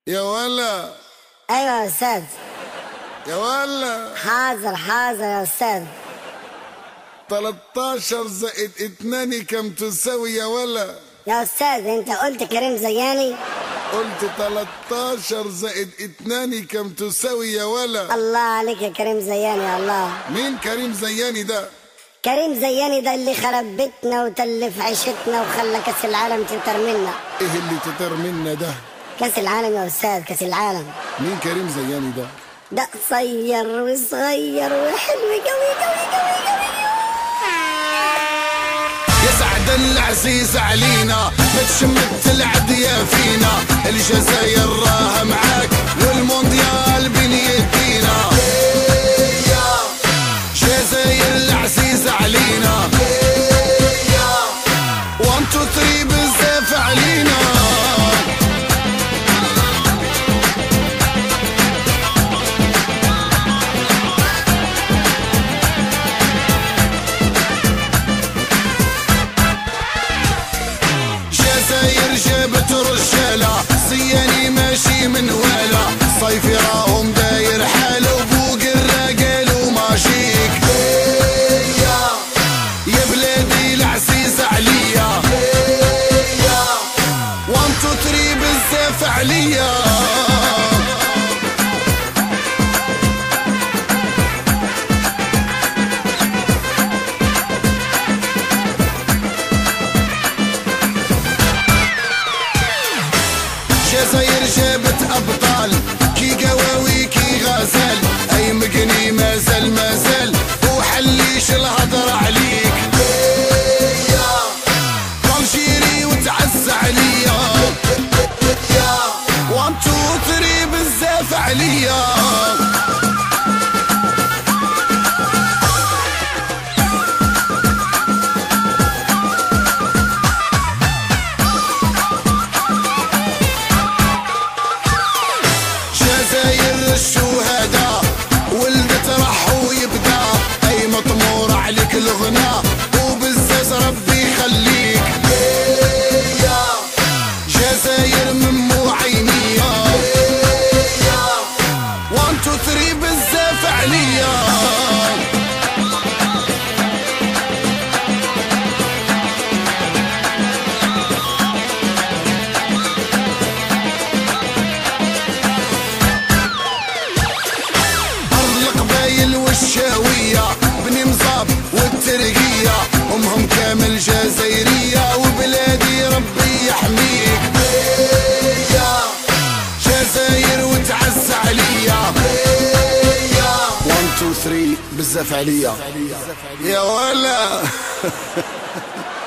يا ولا ايوه يا استاذ يا ولا حاضر حاضر يا استاذ 13 زائد 2 كم تساوي يا ولا يا استاذ انت قلت كريم زياني قلت 13 زائد 2 كم تساوي يا ولا الله عليك يا كريم زياني يا الله مين كريم زياني ده كريم زياني ده اللي خرب بيتنا وتلف عيشتنا وخلى كاس العالم تتر منا ايه اللي تتر منا ده كاس العالم يا استاذ كاس العالم مين كريم زياني ده ده قصير وصغير وحلو قوي قوي قوي قوي يا سعد العزيز علينا ما تشمت العدية فينا الجزاير راها معاك والمونديال بين يدينا جزاير العزيز علينا 1 2 3 بزاف علينا جزاير جابت رجالة زياني ماشي من ولا صيفي راهم داير حاله وبوق الرجال وماشيك يا بلادي العزيز عليا 1 2 3 بزاف عليا جزاير جابت ابطال كي قواوي كي غزال اي مقني مازال مازال وحليش الهضر عليك طنشيري وتعز عليا 1 2 3 بزاف عليا جزاير الشهداء ولدت راح ويبدا اي مطمور عليك الغنى وبالزاز ربي يخليك جزاير من مو عينيا 1 2 3 بزاف عليا أرض القبايل والشاوية بني مصاب والترقية أمهم كامل جزائرية وبلادي ربي يحميك جزاير وتعز عليا 1 2 3 بزاف عليا يا ولا